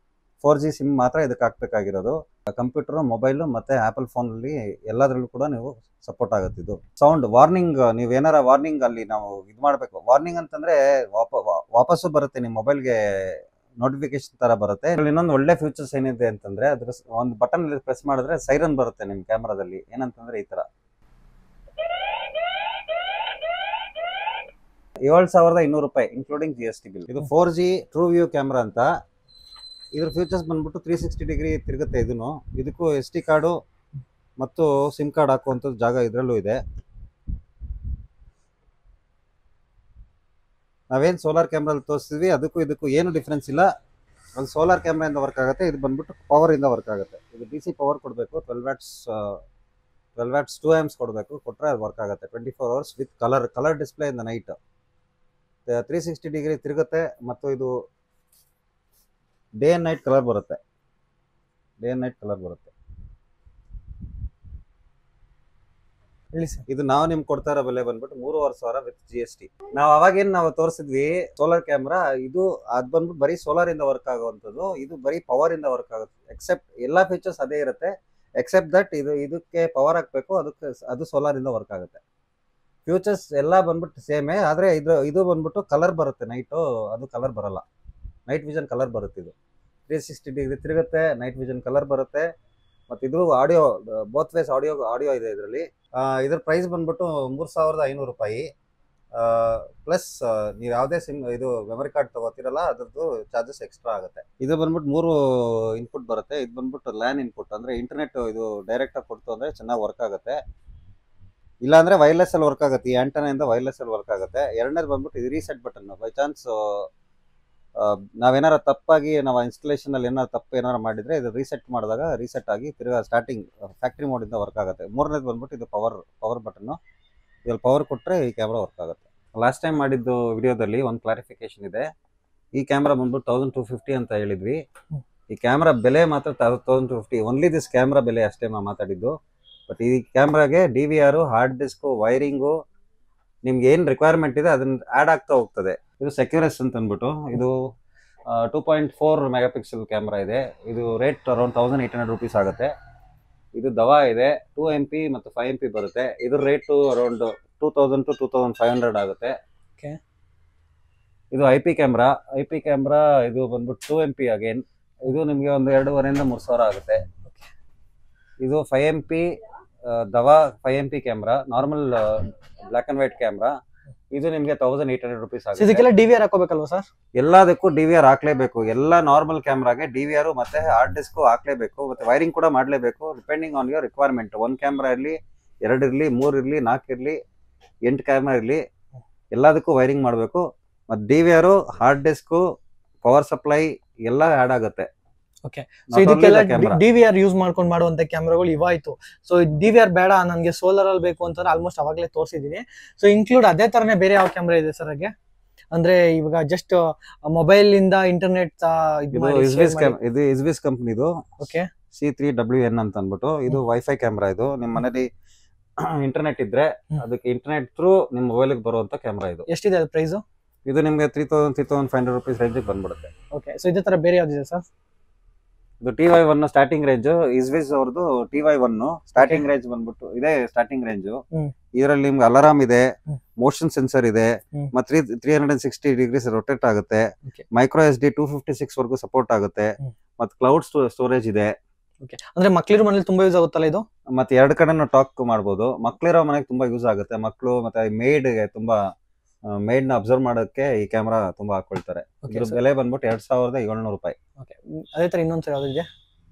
ಫೋರ್ ಜಿ ಸಿಮ್ ಮಾತ್ರ ಇದಕ್ಕೆ ಹಾಕ್ಬೇಕಾಗಿರೋದು ಕಂಪ್ಯೂಟರ್ ಮೊಬೈಲು ಮತ್ತೆ ಆಪಲ್ ಫೋನಲ್ಲಿ ಎಲ್ಲದರಲ್ಲೂ ಕೂಡ ನೀವು ಸಪೋರ್ಟ್ ಆಗುತ್ತೆ ಇದು ಸೌಂಡ್ ವಾರ್ನಿಂಗ್ ನೀವು ಏನಾರ ವಾರ್ನಿಂಗ್ ಅಲ್ಲಿ ನಾವು ಇದು ಮಾಡಬೇಕು ವಾರ್ನಿಂಗ್ ಅಂತಂದ್ರೆ ವಾಪ- ವಾ- ವಾಪಸ್ಸು ಬರುತ್ತೆ ನಿಮ್ಮ ಮೊಬೈಲ್ಗೆ ನೋಟಿಫಿಕೇಶನ್ ತರ ಬರುತ್ತೆ ಇದ್ರಲ್ಲಿ ಇನ್ನೊಂದು ಒಳ್ಳೆ ಫ್ಯೂಚರ್ಸ್ ಏನಿದೆ ಅಂತಂದ್ರೆ ಅದ್ರ ಸ್- ಒಂದು ಬಟನ್ ಪ್ರೆಸ್ ಮಾಡಿದ್ರೆ ಸೈರನ್ ಬರುತ್ತೆ ನಿಮ್ಮ ಕ್ಯಾಮ್ರಾದಲ್ಲಿ ಏನಂತಂದ್ರೆ ಈ ತರ ಏಳು ಸಾವಿರದ ಇನ್ನೂರು ರೂಪಾಯಿ including G S T bill ಇದು four G true view camera ಅಂತ ಇದ್ರ ಫ್ಯೂಚರ್ಸ್ ಬಂದ್ಬಿಟ್ಟು ತ್ರೀ ಸಿಕ್ಸ್ಟಿ ಡಿಗ್ರಿ ತಿರುಗುತ್ತೆ ಇದನ್ನು ಇದಕ್ಕೂ ಎಸ್ ಟಿ ಕಾರ್ಡು ಮತ್ತು ಸಿಮ್ ಕಾರ್ಡ್ ಹಾಕುವಂಥದ್ದು ಜಾಗ ಇದರಲ್ಲೂ ಇದೆ ನಾವೇನು ಸೋಲಾರ್ ಕ್ಯಾಮ್ರಲ್ಲಿ ತೋರಿಸ್ತೀವಿ ಅದಕ್ಕೂ ಇದಕ್ಕೂ ಏನು ಡಿಫ್ರೆನ್ಸ್ ಇಲ್ಲ ಒಂದು ಸೋಲಾರ್ ಕ್ಯಾಮ್ರಾಯಿಂದ ವರ್ಕ್ ಆಗುತ್ತೆ ಇದು ಬಂದ್ಬಿಟ್ಟು ಪವರಿಂದ ವರ್ಕ್ ಆಗುತ್ತೆ ಇದು ಡಿ ಸಿ ಪವರ್ ಕೊಡಬೇಕು twelve watts twelve watts two amps ಕೊಡಬೇಕು ಕೊಟ್ಟರೆ ಅದು ವರ್ಕ್ ಆಗುತ್ತೆ twenty four hours with colour colour display in the night three sixty degree ತಿರುಗುತ್ತೆ ಮತ್ತು ಇದು ಡೇ ಆ್ಯಂಡ್ ನೈಟ್ ಕಲರ್ ಬರುತ್ತೆ ಡೇ ಆ್ಯಂಡ್ ನೈಟ್ ಕಲರ್ ಬರುತ್ತೆ ಹೇಳಿ ಸರ್ ಇದು ನಾವು ನಿಮ್ಗೆ ಕೊಡ್ತಾ ಇರೋ ಬೆಲೆ ಬಂದ್ಬಿಟ್ಟು ಮೂರುವರೆ ಸಾವಿರ ವಿತ್ ಜಿ ಎಸ್ ಟಿ ನಾವು ಅವಾಗೇನು ನಾವು ತೋರಿಸಿದ್ವಿ ಸೋಲಾರ್ ಕ್ಯಾಮ್ರಾ ಇದು ಅದು ಬಂದ್ಬಿಟ್ಟು ಬರೀ ಸೋಲಾರ್ ಇಂದ ವರ್ಕ್ ಆಗುವಂಥದ್ದು ಇದು ಬರೀ ಪವರ್ ಇಂದ ವರ್ಕ್ ಆಗುತ್ತೆ ಎಕ್ಸೆಪ್ಟ್ ಎಲ್ಲ ಫೀಚರ್ಸ್ ಅದೇ ಇರುತ್ತೆ ಎಕ್ಸೆಪ್ಟ್ ದಟ್ ಇದು ಇದಕ್ಕೆ ಪವರ್ ಹಾಕ್ಬೇಕು ಅದಕ್ಕೆ ಸ- ಅದು ಸೋಲಾರ್ ಇಂದ ವರ್ಕ್ ಆಗುತ್ತೆ ಫ್ಯೂಚರ್ಸ್ ಎಲ್ಲ ಬಂದ್ಬಿಟ್ಟು ಸೇಮೇ ಆದರೆ ಇದು ಇದು ಬಂದ್ಬಿಟ್ಟು ಕಲರ್ ಬರುತ್ತೆ ನೈಟು ಅದು ಕಲರ್ ಬರಲ್ಲ ನೈಟ್ ವಿಷನ್ ಕಲರ್ ಬರುತ್ತೆ ಇದು ತ್ರೀ ಸಿಕ್ಸ್ಟಿ ಡಿಗ್ರಿ ತಿರುಗುತ್ತೆ ನೈಟ್ ವಿಷನ್ ಕಲರ್ ಬರುತ್ತೆ ಮತ್ತು ಇದು audio both ways audio audio ಇದೆ ಇದರಲ್ಲಿ ಇದ್ರ ಪ್ರೈಸ್ ಬಂದ್ಬಿಟ್ಟು ಮೂರು ಸಾವಿರದ ಐನೂರು ರೂಪಾಯಿ ಪ್ಲಸ್ ನೀವು ಯಾವುದೇ ಸಿಮ್ ಇದು ಮೆಮರಿ ಕಾರ್ಡ್ ತಗೋತೀರಲ್ಲ ಅದ್ರದ್ದು ಚಾರ್ಜಸ್ ಎಕ್ಸ್ಟ್ರಾ ಆಗುತ್ತೆ ಇದು ಬಂದ್ಬಿಟ್ಟು ಮೂರು ಇನ್ಪುಟ್ ಬರುತ್ತೆ ಇದು ಬಂದ್ಬಿಟ್ಟು ಲ್ಯಾನ್ ಇನ್ಪುಟ್ ಅಂದರೆ ಇಂಟರ್ನೆಟ್ ಇದು ಡೈರೆಕ್ಟಾಗಿ ಕೊಡ್ತು ಅಂದರೆ ಚೆನ್ನಾಗಿ ವರ್ಕ್ ಆಗುತ್ತೆ ಇಲ್ಲಾಂದ್ರೆ ವೈರ್ಲೆಸ್ ಅಲ್ಲಿ ವರ್ಕ್ ಆಗುತ್ತೆ ಈ ಆಂಟನಿಂದ ವೈರ್ಲೆಸ್ ಅಲ್ಲಿ ವರ್ಕ್ ಆಗುತ್ತೆ ಎರಡನೇದು ಬಂದ್ಬಿಟ್ಟು ಇದು ರೀಸೆಟ್ ಬಟನ್ ಬೈ ಚಾನ್ಸ್ ನಾವೇನಾರ ತಪ್ಪಾಗಿ ನಾವು ಇನ್ಸ್ಟಲೇಷನ್ ಅಲ್ಲಿ ಏನಾರು ತಪ್ಪು ಏನಾರು ಮಾಡಿದ್ರೆ ಇದು ರೀಸೆಟ್ ಮಾಡಿದಾಗ ರೀಸೆಟ್ ಆಗಿ ತಿರ್ಗಾ ಸ್ಟಾರ್ಟಿಂಗ್ ಫ್ಯಾಕ್ಟ್ರಿ ಮೋಡಿಂದ ವರ್ಕ್ ಆಗುತ್ತೆ ಮೂರನೇದು ಬಂದ್ಬಿಟ್ಟು ಇದು ಪವರ್ ಪವರ್ ಬಟನ್ನು ಇದ್ರಲ್ಲಿ ಪವರ್ ಕೊಟ್ಟರೆ ಈ ಕ್ಯಾಮ್ರಾ ವರ್ಕ್ ಆಗುತ್ತೆ ಲಾಸ್ಟ್ ಟೈಮ್ ಮಾಡಿದ್ದು ವಿಡಿಯೋದಲ್ಲಿ ಒಂದು ಕ್ಲಾರಿಫಿಕೇಶನ್ ಇದೆ ಈ ಕ್ಯಾಮ್ರಾ ಬಂದ್ಬಿಟ್ಟು ತೌಸಂಡ್ ಟು ಫಿಫ್ಟಿ ಅಂತ ಹೇಳಿದ್ವಿ ಈ ಕ್ಯಾಮ್ರಾ ಬೆಲೆ ಮಾತ್ರ thousand two fifty only this camera ಬೆಲೆ ಅಷ್ಟೇ ನಾವು ಮಾತಾಡಿದ್ದು ಬಟ್ ಈ ಕ್ಯಾಮ್ರಾಗೆ D V R hard disk wiring ನಿಮ್ಗೆ ಏನು ರಿಕ್ವೈರ್ಮೆಂಟ್ ಇದೆ ಅದನ್ನ ಆ್ಯಡ್ ಆಗ್ತಾ ಹೋಗ್ತದೆ ಇದು ಸೆಕ್ಯೂರೆಸ್ ಅಂತ ಅಂದ್ಬಿಟ್ಟು ಇದು two point four megapixel camera ಇದೆ ಇದು rate around thousand eight hundred rupees ಆಗುತ್ತೆ ಇದು ದವಾ ಇದೆ ಟೂ ಎಮ್ ಪಿ ಮತ್ತು ಫೈವ್ ಎಮ್ ಪಿ ಬರುತ್ತೆ ಇದ್ರ rate around two thousand to two thousand five hundred ಆಗುತ್ತೆ Okay. ಇದು I P camera I P camera ಇದು ಬಂದ್ಬಿಟ್ಟು ಟೂ ಎಮ್ ಪಿ ಅಗೇನ್ ಇದು ನಿಮಗೆ ಒಂದು ಎರಡೂವರೆಯಿಂದ ಮೂರು ಸಾವಿರ ಆಗುತ್ತೆ ಇದು ಫೈವ್ ಎಮ್ ಪಿ ದವಾ five M P camera normal black and white camera ಇದು ನಿಮಗೆ ತೌಸಂಡ್ ಏಟ್ ಹಂಡ್ರೆಡ್ ರುಪೀಸ್ ಆಗುತ್ತೆ ಇದಕ್ಕೆಲ್ಲ ಡಿ ವಿ ಆರ್ ಹಾಕೋಬೇಕಲ್ವಾ ಸರ್ ಎಲ್ಲದಕ್ಕೂ ಡಿ ವಿ ಆರ್ ಹಾಕ್ಲೇಬೇಕು ಎಲ್ಲ ನಾರ್ಮಲ್ ಕ್ಯಾಮ್ರಾಗೆ ಡಿ ವಿ ಆರ್ ಮತ್ತೆ ಹಾರ್ಡ್ ಡಿಸ್ಕ್ ಹಾಕ್ಲೇಬೇಕು ಮತ್ತೆ ವೈರಿಂಗ್ ಕೂಡ ಮಾಡಲೇಬೇಕು ಡಿಪೆಂಡಿಂಗ್ ಆನ್ ಯುವರ್ ರಿಕ್ವೈರ್ಮೆಂಟ್ ಒಂದು ಕ್ಯಾಮ್ರಾ ಇರಲಿ ಎರಡು ಇರಲಿ ಮೂರು ಇರಲಿ ನಾಲ್ಕು ಇರಲಿ ಎಂಟು ಕ್ಯಾಮ್ರಾ ಇರಲಿ ಎಲ್ಲದಕ್ಕೂ ವೈರಿಂಗ್ ಮಾಡಬೇಕು ಮತ್ತು D V R hard disk power supply ಎಲ್ಲ ಆ್ಯಡ್ ಆಗುತ್ತೆ Okay. Not ಸೊ only ಇದಕ್ಕೆಲ್ಲ the camera. D V R use ಮಾಡ್ಕೊಂಡು ಮಾಡುವಂತ ಕ್ಯಾಮ್ರಾಗಳು ಇವಾಯ್ತು ಸೊ ಡಿ ವಿ ಆರ್ ಬೇಡ ನನಗೆ ಸೋಲಾರ್ ಅಲ್ಲಿ ಬೇಕು ಅಂತಂದ್ರೆ ಆಲ್ಮೋಸ್ಟ್ ಅವಾಗಲೇ ತೋರಿಸಿದೀನಿ ಸೊ ಇನ್ಕ್ಲೂಡ್ ಅದೇ ತರನೇ ಬೇರೆ ಯಾವ ಕ್ಯಾಮ್ರಾ ಇದೆ ಸರ್ ಹಾಗೆ ಅಂದ್ರೆ ಇವಾಗ ಜಸ್ಟ್ ಮೊಬೈಲ್ ಇಂದ ಇಂಟರ್ನೆಟ್ ಇದು ಇಸ್ವಿಸ್ ಕ್ಯಾಮ್ ಇದು ಇಸ್ವಿಸ್ ಕಂಪ್ನಿದು okay C three W N ಅಂತ ಅಂದ್ಬಿಟ್ಟು ಇದು ವೈಫೈ ಕ್ಯಾಮ್ರಾ ಇದು ನಿಮ್ಮ ಮನೇಲಿ ಇಂಟರ್ನೆಟ್ ಇದ್ರೆ ಹ್ಮ್. ಅದಕ್ಕೆ ಇಂಟರ್ನೆಟ್ ಥ್ರೂ ನಿಮ್ಮ ಮೊಬೈಲ್ಗೆ ಬರುವಂತ ಕ್ಯಾಮ್ರಾ ಇದು ಎಷ್ಟಿದೆ ಅದು ಪ್ರೈಸ್ ಇದು ನಿಮಗೆ three thousand three thousand five hundred rupees ರೇಂಜಿಗೆ ಬಂದ್ಬಿಡುತ್ತೆ ಓಕೆ ಸೊ ಇದೇ ತರ ಬೇರೆ ಯಾವ್ದಿದೆ ಸರ್ ಇದು T Y one starting range ಇಸ್ವಿಸ್ ಅವ್ರದ್ದು T Y one starting range ಬಂದ್ಬಿಟ್ಟು ಇದೇ ಸ್ಟಾರ್ಟಿಂಗ್ ರೇಂಜ್ ಹ್ಮ್. ಇದರಲ್ಲಿ ನಿಮ್ಗೆ ಅಲಾರಾಮ್ ಇದೆ ಹ್ಮ್. ಮೋಷನ್ ಸೆನ್ಸರ್ ಇದೆ ಹ್ಮ್. ಮತ್ತೆ three hundred and sixty degrees rotate ಆಗುತ್ತೆ Okay. Micro S D two fifty six ವರ್ಗೂ ಸಪೋರ್ಟ್ ಆಗುತ್ತೆ ಹ್ಮ್. ಮತ್ತೆ ಕ್ಲೌಡ್ ಸ್ಟೋರೇಜ್ ಇದೆ ಓಕೆ ಅಂದ್ರೆ ಮಕ್ಳಿರೋ ಮನೇಲಿ ತುಂಬಾ ಯೂಸ್ ಆಗುತ್ತಲ್ಲ ಇದು ಮತ್ತೆ ಎರಡು ಕಡೆನೂ ಟಾಕ್ ಮಾಡ್ಬೋದು ಮಕ್ಳಿರೋ ಮನೆಗೆ ತುಂಬಾ ಯೂಸ್ ಆಗುತ್ತೆ ಮಕ್ಕಳು ಮತ್ತೆ ಮೇಡ್ಗೆ ತುಂಬಾ ಮೇಡ್ ನ ಅಬ್ಸರ್ವ್ ಮಾಡೋಕ್ಕೆ ಈ ಕ್ಯಾಮ್ರಾ ತುಂಬಾ ಹಾಕೊಳ್ತಾರೆ Okay, ಇದ್ರ sir. ಬೆಲೆ ಬಂದ್ಬಿಟ್ಟು ಎರಡ್ ಸಾವಿರದ ಏಳ್ನೂರು ರೂಪಾಯಿ ಓಕೆ ಅದೇ ತರ ಇನ್ನೊಂದ್ಸರಿ ಯಾವ್ದಿದೆ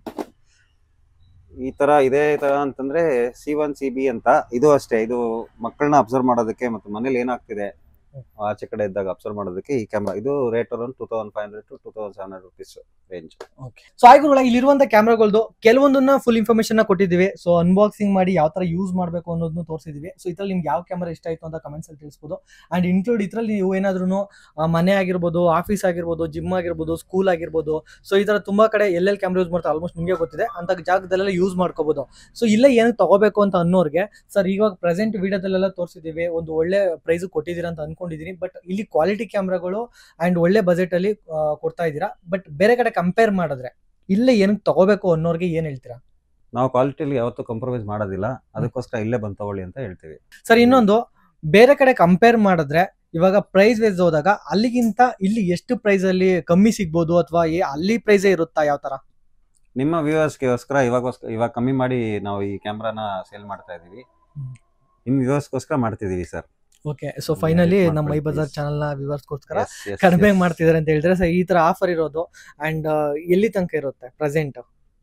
ಈ ತರ ಇದೇ ತರ ಅಂತಂದ್ರೆ ಸಿ ಒನ್ ಸಿ ಬಿ ಅಂತ ಇದು ಅಷ್ಟೇ ಇದು ಮಕ್ಕಳನ್ನ ಅಬ್ಸರ್ವ್ ಮಾಡೋದಕ್ಕೆ ಮತ್ತೆ ಮನೇಲಿ ಏನಾಗ್ತಿದೆ ಹ್ಮ್. ಆಚೆ ಕಡೆ ಇದ್ದಾಗ ಅಬ್ಸರ್ವ್ ಮಾಡೋದಕ್ಕೆ ಈ ಕ್ಯಾಮ್ರಾ ಇದು rate around two thousand five hundred to two thousand seven hundred rupees range so ಆಯ್ಗುರುಗಳ ಇಲ್ಲಿರುವಂತ ಕ್ಯಾಮ್ರಾಗಳದ್ದು ಕೆಲವೊಂದನ್ನ ಫುಲ್ ಇನ್ಫಾರ್ಮೇಶನ್ ಕೊಟ್ಟಿದ್ದೀವಿ ಸೊ ಅನ್ಬಾಕ್ಸಿಂಗ್ ಮಾಡಿ ಯಾವ ತರ ಯೂಸ್ ಮಾಡಬೇಕು ಅನ್ನೋದನ್ನು ತೋರಿಸಿದೀವಿ ಸೊ ಇದ್ರಲ್ಲಿ ನಿಮ್ಗೆ ಯಾವ ಕ್ಯಾಮ್ರಾ ಇಷ್ಟ ಆಯ್ತು ಅಂತ ಕಮೆಂಟ್ಸ್ ಅಲ್ಲಿ ತಿಳಿಸ್ಬೋದು ಅಂಡ್ ಇನ್ಕ್ಲೂಡ್ ಇದ್ರಲ್ಲಿ ನೀವು ಏನಾದ್ರೂ ಮನೆ ಆಗಿರ್ಬೋದು ಆಫೀಸ್ ಆಗಿರ್ಬೋದು ಜಿಮ್ ಆಗಿರ್ಬೋದು ಸ್ಕೂಲ್ ಆಗಿರ್ಬೋದು ಸೊ ಈ ತರ ತುಂಬಾ ಕಡೆ ಎಲ್ಲೆಲ್ಲಿ ಕ್ಯಾಮ್ರಾ ಯೂಸ್ ಮಾಡ್ತಾರೆ ಆಲ್ಮೋಸ್ಟ್ ನಿಮಗೆ ಗೊತ್ತಿದೆ ಅಂತ ಜಾಗದಲ್ಲೆಲ್ಲ ಯೂಸ್ ಮಾಡ್ಕೋಬಹುದು ಸೊ ಇಲ್ಲೇ ಏನಕ್ಕೆ ತಗೋಬೇಕು ಅಂತ ಅನ್ನೋರ್ಗೆ ಸರ್ ಇವಾಗ ಪ್ರೆಸೆಂಟ್ ವಿಡಿಯೋದಲ್ಲೆಲ್ಲ ತೋರಿಸಿದೀವಿ ಒಂದು ಒಳ್ಳೆ ಪ್ರೈಸ್ ಕೊಟ್ಟಿದ್ದೀರಾ ಅಂತ ಅನ್ಕೊಂಡಿದೀನಿ ಬಟ್ ಇಲ್ಲಿ ಕ್ವಾಲಿಟಿ ಕ್ಯಾಮ್ರಾಗಳು ಅಂಡ್ ಒಳ್ಳೆ ಬಜೆಟ್ ಅಲ್ಲಿ ಆ, ಕೊಡ್ತಾ ಇದ್ದೀರಾ ಬಟ್ ಬೇರೆ ಕಡೆ ಕಂಪೇರ್ ಮಾಡಿದ್ರೆ ಇಲ್ಲೇ ಏನಕ್ಕೆ ತಗೋಬೇಕು ಅನ್ನೋರ್ಗೆ ಏನ್ ಹೇಳ್ತೀರಾ ನಾವು ಕ್ವಾಲಿಟಿಲಿ ಯಾವತ್ತೂ ಕಾಂಪ್ರಮೈಸ್ ಮಾಡೋದಿಲ್ಲ ಅದಕ್ಕೋಸ್ಕರ ಇಲ್ಲೇ ಬಂದು ತಗೊಳ್ಳಿ ಅಂತ ಹೇಳ್ತೀವಿ ಸರ್ ಇನ್ನೊಂದು ಬೇರೆ ಕಡೆ ಕಂಪೇರ್ ಮಾಡಿದ್ರೆ ಇವಾಗ ಪ್ರೈಸ್ ವೇಸ್ ಹೋದಾಗ ಅಲ್ಲಿಗಿಂತ ಇಲ್ಲಿ ಎಷ್ಟು ಪ್ರೈಸ್ ಅಲ್ಲಿ ಕಮ್ಮಿ ಸಿಗ್ಬೋದು ಅಥವಾ ಅಲ್ಲಿ ಪ್ರೈಸೇ ಇರುತ್ತಾ ಯಾವ ತರ ನಿಮ್ಮ ವ್ಯೂವರ್ಸ್ಗೋಸ್ಕರ ಇವಾಗೋಸ್ಕರ ಇವಾಗ ಕಮ್ಮಿ ಮಾಡಿ ನಾವು ಈ ಕ್ಯಾಮ್ರಾನ ಸೇಲ್ ಮಾಡ್ತಾ ಇದೀವಿ ಹ್ಮ್. ನಿಮ್ಮ ವ್ಯೂವರ್ಸ್ಗೋಸ್ಕರ ಮಾಡ್ತಿದೀವಿ sir okay so finally Edit ನಮ್ಮ ಮೈ ಮಾಡ್ಕೊಳ್ಳಿ, ಬಜಾರ್ please. ಚಾನಲ್ ನ ವ್ಯೂವರ್ಸ್ಗೋಸ್ಕರ ಕಡಿಮೆ ಮಾಡ್ತಿದಾರೆ ಅಂತ ಹೇಳಿದ್ರೆ ಸೊ ಈ ತರ ಆಫರ್ ಇರೋದು ಅಂಡ್ ಎಲ್ಲಿ ತನಕ ಇರುತ್ತೆ ಪ್ರೆಸೆಂಟ್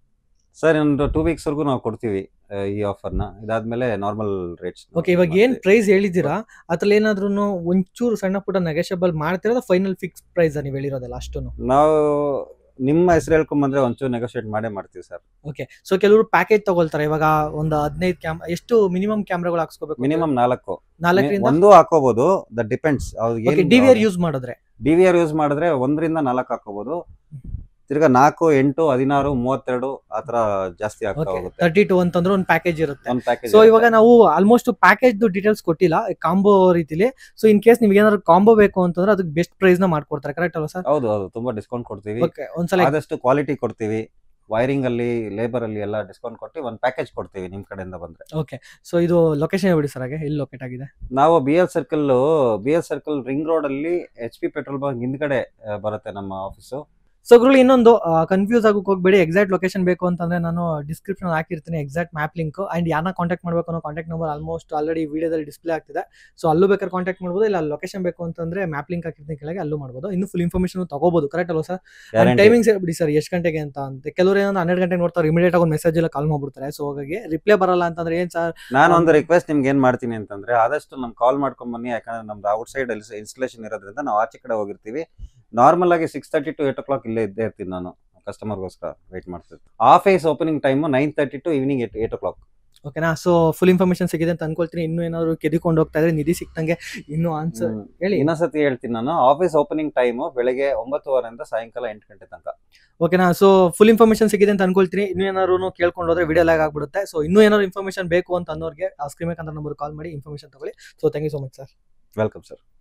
ಸರ್ ಒಂದು ಟೂ ವೀಕ್ಸ್ ವರೆಗೂ ನಾವು ಕೊಡ್ತೀವಿ ಆ, ಈ ಆಫರ್ನ ಇದಾದ್ಮೇಲೆ ನಾರ್ಮಲ್ ರೇಟ್ಸ್ ಓಕೆ ಇವಾಗ ಏನ್ ಪ್ರೈಸ್ ಹೇಳಿದ್ದೀರಾ ಅದ್ರಲ್ಲಿ ಏನಾದ್ರೂ ಒಂಚೂರು ಸಣ್ಣ ಪುಟ್ಟ ನೆಗೆಷಬಲ್ ಮಾಡ್ತಿರೋದು ಫೈನಲ್ ಫಿಕ್ಸ್ ಪ್ರೈಸ್ ನೀವು ಹೇಳಿರೋದಲ್ಲ ಅಷ್ಟು ನಾವು ನಿಮ್ಮ ಹೆಸರು ಹೇಳ್ಕೊಂಡ್ ಬಂದ್ರೆ ಒಂಚೂರು ನೆಗೋಶಿಯೇಟ್ ಮಾಡೇ ಮಾಡ್ತೀವಿ ಸರ್ ಓಕೆ ಸೊ ಕೆಲವರು ಪ್ಯಾಕೇಜ್ ತಗೊಳ್ತಾರೆ ಇವಾಗ ಒಂದು ಹದಿನೈದು ಕ್ಯಾಮ್ ಎಷ್ಟು ಮಿನಿಮಮ್ ಕ್ಯಾಮ್ರಾಗಳು ಹಾಕ್ಸ್ಕೋಬೇಕು ಮಿನಿಮಮ್ ನಾಲ್ಕು ನಾಲ್ಕರಿಂದ ಒಂದು ಹಾಕೋಬಹುದು that depends okay D V R use ಮಾಡಿದ್ರೆ ಡಿ ವಿ ಆರ್ ಯೂಸ್ ಮಾಡಿದ್ರೆ ಒಂದರಿಂದ ನಾಲ್ಕು ಹಾಕೋಬಹುದು ತಿರ್ಗಾ ನಾಲ್ಕು ಎಂಟು ಹದಿನಾರು ಮೂವತ್ತೆರಡು ಆತರ ಜಾಸ್ತಿ ಆಗ್ತಾ ಓಕೆ ಹೋಗುತ್ತೆ ತರ್ಟಿ ಟು ಅಂತಂದ್ರೆ ಒಂದು ಪ್ಯಾಕೇಜ್ ಇರುತ್ತೆ ಒಂದು ಪ್ಯಾಕೇಜ್ ಸೊ ಇವಾಗ ನಾವು ಆಲ್ಮೋಸ್ಟ್ ಪ್ಯಾಕೇಜ್ ಡೀಟೇಲ್ಸ್ ಕೊಟ್ಟಿಲ್ಲ ಕಾಂಬೋ ರೀತಿಲಿ ಸೊ ಇನ್ ಕೇಸ್ ನಿಮ್ಗೆ ಏನಾದ್ರು ಕಾಂಬೋ ಬೇಕು ಅಂತಂದ್ರೆ ಅದಕ್ಕೆ ಬೆಸ್ಟ್ ಪ್ರೈಸ್ ನ ಮಾಡ್ಕೊಡ್ತಾರೆ ಕರೆಕ್ಟ್ ಅಲ್ವಾ ಸರ್ ಹೌದು ಹೌದು ತುಂಬಾ ಡಿಸ್ಕೌಂಟ್ ಕೊಡ್ತೀವಿ ಓಕೆ ಒಂದ್ಸಲ ಆದಷ್ಟು ಕ್ವಾಲಿಟಿ ಕೊಡ್ತೀವಿ ವೈರಿಂಗ್ ಅಲ್ಲಿ ಲೇಬರ್ ಅಲ್ಲಿ ಎಲ್ಲ ಡಿಸ್ಕೌಂಟ್ ಕೊಟ್ಟು ಒಂದು ಪ್ಯಾಕೇಜ್ ಕೊಡ್ತೀವಿ ನಿಮ್ ಕಡೆಯಿಂದ ಬಂದ್ರೆ ಓಕೆ ಸೊ ಇದು ಲೊಕೇಶನ್ ಹೇಳ್ಬಿಡಿ ಸರ್ ಹಾಗೆ ಎಲ್ಲಿ ಲೊಕೇಟ್ ಆಗಿದೆ ನಾವು B L circle B L circle ring road ಅಲ್ಲಿ ಎಚ್ ಪಿ ಪೆಟ್ರೋಲ್ ಬಂಕ್ ಹಿಂದ್ಗಡೆ ಆ, ಬರುತ್ತೆ ನಮ್ಮ ಆಫೀಸು ಸೊ ಗುರುಗಳು ಇನ್ನೊಂದು ಕನ್ಫ್ಯೂಸ್ ಆಗೋಕೆ ಹೋಗ್ಬೇಡಿ ಎಕ್ಸಾಕ್ಟ್ ಲೊಕೇಶನ್ ಬೇಕು ಅಂತಂದ್ರೆ ನಾನು ಡಿಸ್ಕ್ರಿಪ್ಷನ್ ಹಾಕಿರ್ತೀನಿ ಎಕ್ಸಾಕ್ಟ್ ಮ್ಯಾಪ್ ಲಿಂಕ್ ಅಂಡ್ ಯಾರನ್ನ ಕಾಂಟ್ಯಾಕ್ಟ್ ಮಾಡಬೇಕು ಅನ್ನೋ ಕಾಂಟ್ಯಾಕ್ಟ್ ನಂಬರ್ ಆಲ್ಮೋಸ್ಟ್ ಆಲ್ರೆಡಿ ವಿಡಿಯೋದಲ್ಲಿ ಡಿಸ್ಪ್ಲೇ ಆಗ್ತಿದೆ ಸೊ ಅಲ್ಲೂ ಬೇಕಾದ್ರೆ ಕಾಂಟ್ಯಾಕ್ಟ್ ಮಾಡ್ಬೋದು ಇಲ್ಲ ಲೊಕೇಶನ್ ಬೇಕು ಅಂತಂದ್ರೆ ಮ್ಯಾಪ್ ಲಿಂಕ್ ಹಾಕಿರ್ತೀನಿ ಕೆಳಗೆ ಅಲ್ಲೂ ಮಾಡ್ಬೋದು ಇನ್ನು ಫುಲ್ ಇನ್ಫಾರ್ಮೇಷನ್ ತಗೋಬಹುದು ಕರೆಕ್ಟ್ ಅಲ್ವಾ ಸರ್ Guarantee. ಟೈಮಿಂಗ್ಸ್ ಹೇಳ್ಬಿಡಿ ಸರ್ ಎಷ್ಟು ಗಂಟೆಗೆ ಅಂತ ಅಂತ ಕೆಲವರು ಏನೋ ಹನ್ನೆರಡು ಗಂಟೆಗೆ ನೋಡ್ತಾರೆ ಇಮಿಡಿಯೇಟ್ ಆಗಿ ಒಂದು ಮೆಸೇಜ್ ಎಲ್ಲ ಕಾಲ್ ಮಾಡ್ಬಿಡ್ತಾರೆ ಸೊ ಹಾಗಾಗಿ ರಿಪ್ಲೈ ಬರಲ್ಲ ಅಂತಂದ್ರೆ ಏನ್ ಸರ್ ನಾನು ಒಂದು ರಿಕ್ವೆಸ್ಟ್ ನಿಮ್ಗೆ ಏನ್ ಮಾಡ್ತೀನಿ ಅಂತಂದ್ರೆ ಆದಷ್ಟು ನಮ್ ಕಾಲ್ ಮಾಡ್ಕೊಂಡ್ ಬನ್ನಿ ಯಾಕಂದ್ರೆ ನಮ್ದು ಔಟ್ ಸೈಡ್ ಅಲ್ಲಿ ಇನ್ಸ್ಟಲೇಷನ್ ಇರೋದ್ರಿಂದ ನಾವು ಆಚೆ ಕಡೆ ಹೋಗಿರ್ತೀವಿ ನಾರ್ಮಲ್ ಆಗಿ six thirty to eight o'clock ಇಲ್ಲೇ ಇದ್ದೇ ಇರ್ತೀನಿ ನಾನು ಕಸ್ಟಮರ್ಗೋಸ್ಕರ ವೇಟ್ ಮಾಡ್ತಿದ್ದೆ office opening time nine thirty to evening eight eight o'clock ಓಕೆನಾ ಸೊ ಫುಲ್ ಇನ್ಫಾರ್ಮೇಶನ್ ಸಿಗಿದೆ ಅಂತ ಅನ್ಕೊಳ್ತೀನಿ ಇನ್ನೂ ಏನಾದ್ರು ಕೆದಿಕೊಂಡು ಹೋಗ್ತಾ ಇದ್ರೆ ನಿಧಿ ಸಿಕ್ತಂಗೆ ಇನ್ನೂ ಆನ್ಸರ್ ಹೇಳಿ ಇನ್ನೊಂದ್ಸತಿ ಹೇಳ್ತೀನಿ ನಾನು ಆಫೀಸ್ ಓಪನಿಂಗ್ ಟೈಮ್ ಬೆಳಗ್ಗೆ ಒಂಬತ್ತುವರೆಯಿಂದ ಸಾಯಂಕಾಲ ಎಂಟು ಗಂಟೆ ತನಕ ಓಕೆನಾ ಸೊ ಫುಲ್ ಇನ್ಫಾರ್ಮೇಶನ್ ಸಿಗಿದೆ ಅಂತ ಅನ್ಕೊಳ್ತೀನಿ ಇನ್ನೂ ಏನಾದ್ರು ಕೇಳ್ಕೊಂಡು ಹೋದ್ರೆ ವಿಡಿಯೋ ಲ್ಯಾಗ್ ಆಗ್ಬಿಡುತ್ತೆ ಸೊ ಇನ್ನೂ ಏನಾದ್ರು ಇನ್ಫಾರ್ಮೇಶನ್ ಬೇಕು ಅಂತ ಅನ್ನೋರಿಗೆ ಆ ಸ್ಕ್ರೀನ್ ಅಂತ ನಂಬರ್ ಕಾಲ್ ಮಾಡಿ ಇನ್ಫಾರ್ಮೇಶನ್ ತಗೊಳ್ಳಿ so thank you so much sir welcome sir